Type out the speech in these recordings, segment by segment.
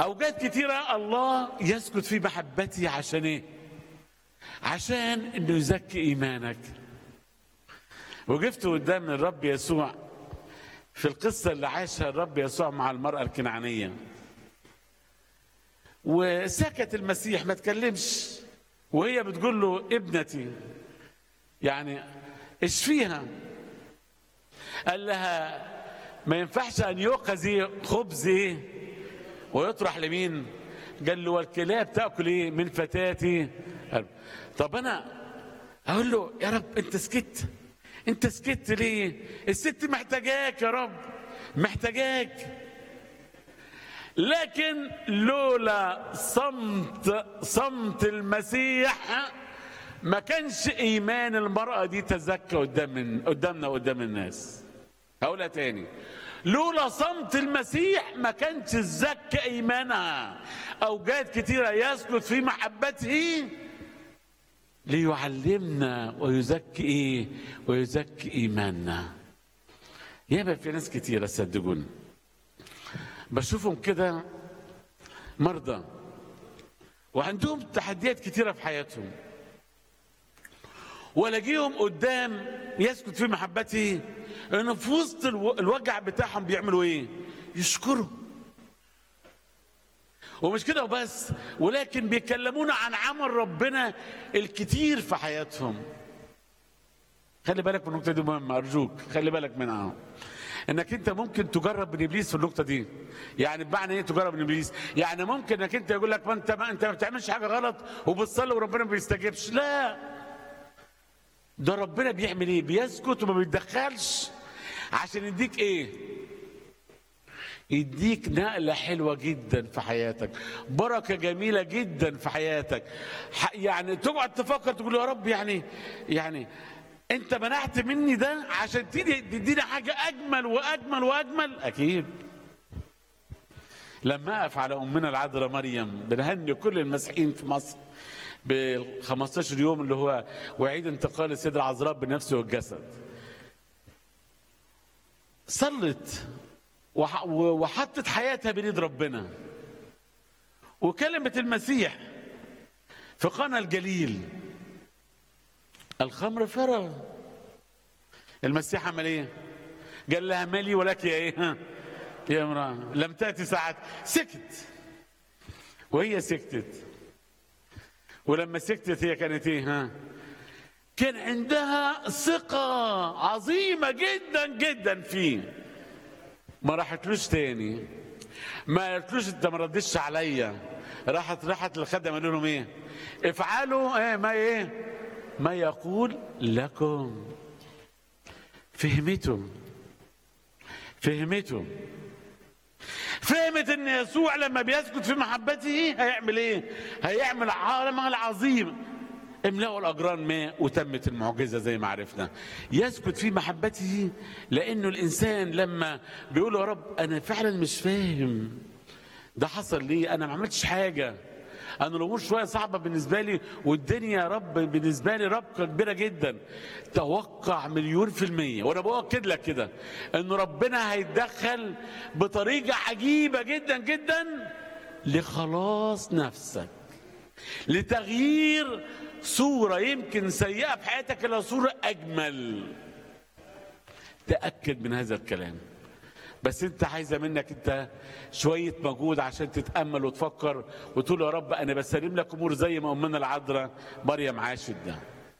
اوقات كتيره الله يسكت في محبتي عشان ايه عشان انه يزكي ايمانك وقفت قدام الرب يسوع في القصه اللي عاشها الرب يسوع مع المراه الكنعانيه وسكت المسيح ما تكلمش وهي بتقول له ابنتي يعني اشفيها قال لها ما ينفعش ان يؤخذ إيه؟ خبز ايه ويطرح لمين قال له والكلاب تاكل ايه من فتاتي قال طب انا اقول له يا رب انت سكت انت سكت ليه الست محتاجاك يا رب محتاجاك لكن لولا صمت صمت المسيح ما كانش ايمان المراه دي تزكى قدام من قدامنا قدام الناس هقولها تاني لولا صمت المسيح ما كانش زكى ايمانها اوقات كتيره يسلك في محبته ليعلمنا ويزكي ايه ويزكي ايماننا ياما في ناس كتيره صدقوني بشوفهم كده مرضى وعندهم تحديات كتيره في حياتهم والاقيهم قدام يسكت في محبته انه في وسط الو- الوجع بتاعهم بيعملوا ايه؟ يشكروا ومش كده وبس ولكن بيكلمونا عن عمل ربنا الكتير في حياتهم خلي بالك من النقطه دي مهمه ارجوك خلي بالك منها انك انت ممكن تجرب من ابليس في النقطه دي يعني بمعنى ايه تجرب من ابليس يعني ممكن انك انت يقول لك ما انت ما انت ما بتعملش حاجه غلط وبتصلي وربنا ما بيستجيبش لا ده ربنا بيعمل ايه بيسكت وما بيتدخلش عشان يديك ايه يديك نقلة حلوة جدا في حياتك بركة جميلة جدا في حياتك ح- يعني تقعد تفكر تقول يا رب يعني يعني انت منعت مني ده عشان تدي تديني حاجة اجمل واجمل واجمل اكيد لما اقف على امنا العذراء مريم بنهني كل المسيحيين في مصر بال 15 يوم اللي هو وعيد انتقال السيدة العذراء بالنفس والجسد صلت وح- وحطت حياتها بين ايد ربنا وكلمت المسيح في قنا الجليل الخمر فرغ المسيح عمل ايه قال لها مالي ولك يا ايه ها؟ يا امرأة لم تأتي ساعات سكت وهي سكتت ولما سكتت هي كانت ايه ها كان عندها ثقة عظيمة جدا جدا فيه ما راحتلوش تاني ما قالتلوش انت ما ردتش عليا راحت راحت للخدم قالوا لهم ايه افعلوا ايه ما ايه ما يقول لكم فهمتوا فهمتوا فهمت ان يسوع لما بيسكت في محبته هيعمل ايه هيعمل عالم عظيم املأوا الاجران ماء وتمت المعجزه زي ما عرفنا يسكت في محبته لانه الانسان لما بيقول يا رب انا فعلا مش فاهم ده حصل ليه انا ما عملتش حاجه انا الامور شويه صعبه بالنسبه لي والدنيا يا رب بالنسبه لي ربكه كبيره جدا توقع مليون في الميه وانا باكد لك كده ان ربنا هيتدخل بطريقه عجيبه جدا جدا لخلاص نفسك لتغيير صوره يمكن سيئه في حياتك الى صوره اجمل تاكد من هذا الكلام بس انت عايزه منك انت شويه مجهود عشان تتامل وتفكر وتقول يا رب انا بسلم لك امور زي ما امنا العذراء مريم عاشت ده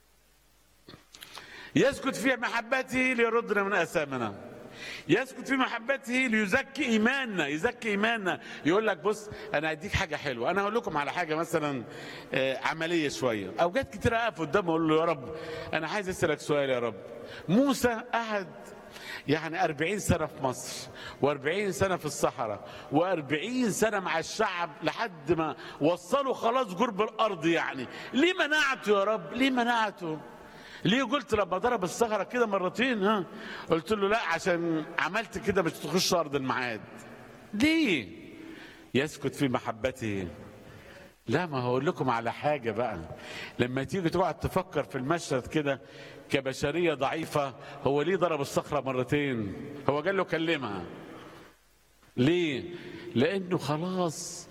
يسكت في محبته ليردنا من اثامنا يسكت في محبته ليزكي ايماننا يزكي ايماننا يقول لك بص انا اديك حاجه حلوه انا هقول لكم على حاجه مثلا آه، عمليه شويه اوقات كتير اقف قدامه اقول له يا رب انا عايز اسالك سؤال يا رب موسى قعد يعني أربعين سنة في مصر وأربعين سنة في الصحراء وأربعين سنة مع الشعب لحد ما وصلوا خلاص قرب الأرض يعني ليه منعته يا رب ليه منعته ليه قلت لما ضرب الصخرة كده مرتين ها قلت له لا عشان عملت كده مش تخش أرض الميعاد ليه يسكت في محبته لا ما هقول لكم على حاجة بقى لما تيجي تقعد تفكر في المشهد كده كبشرية ضعيفة هو ليه ضرب الصخرة مرتين هو قال له كلمها ليه لأنه خلاص